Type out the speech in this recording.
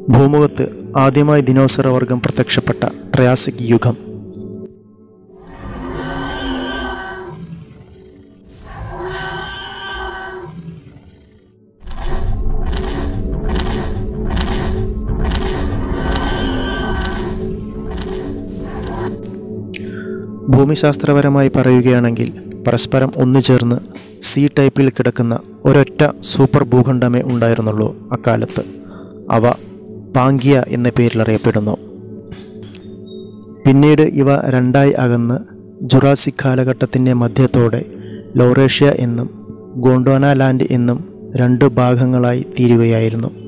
ഭൂമുഖത്ത് ആദ്യമായി ദിനോസർ വർഗം പ്രത്യക്ഷപ്പെട്ട ട്രയാസിക് യുഗം ഭൂമിശാസ്ത്രപരമായി പറയുകയാണെങ്കിൽ പരസ്പരം ഒന്നുചേർന്ന് സി ടൈപ്പിൽ കിടക്കുന്ന ഒരൊറ്റ സൂപ്പർ ഭൂഖണ്ഡമേ ഉണ്ടായിരുന്നുള്ളൂ അക്കാലത്ത് അവ പാങ്കിയ എന്ന പേരിൽ അറിയപ്പെടുന്നു പിന്നീട് ഇവ രണ്ടായി അകന്ന് ജുറാസിക് കാലഘട്ടത്തിൻ്റെ മധ്യത്തോടെ ലോറേഷ്യ എന്നും ഗോണ്ടോന ലാൻഡ് എന്നും രണ്ട് ഭാഗങ്ങളായി തീരുകയായിരുന്നു